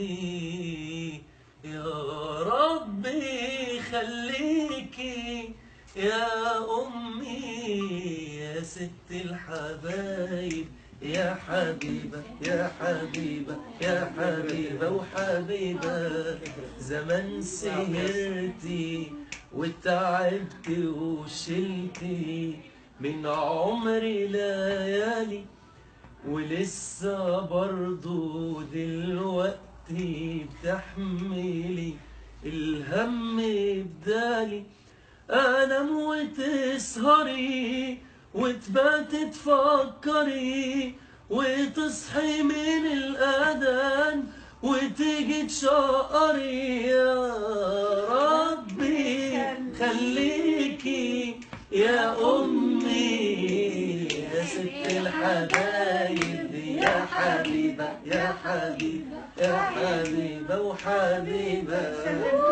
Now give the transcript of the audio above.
أمي يا ربي خليكي يا أمي يا ست الحبايب يا حبيبة يا حبيبة يا حبيبة وحبيبة زمان سهرتي وتعبت وشلتي من عمري ليالي ولسه برضو دلوقتي بتحملي الهم بدالي انام وتسهري وتبات تفكري وتصحي من الاذان وتيجي تشقري يا ربي خليكي يا امي يا ست الحبايب يا حبيبه يا حبيبه يا حبيبه وحبيبه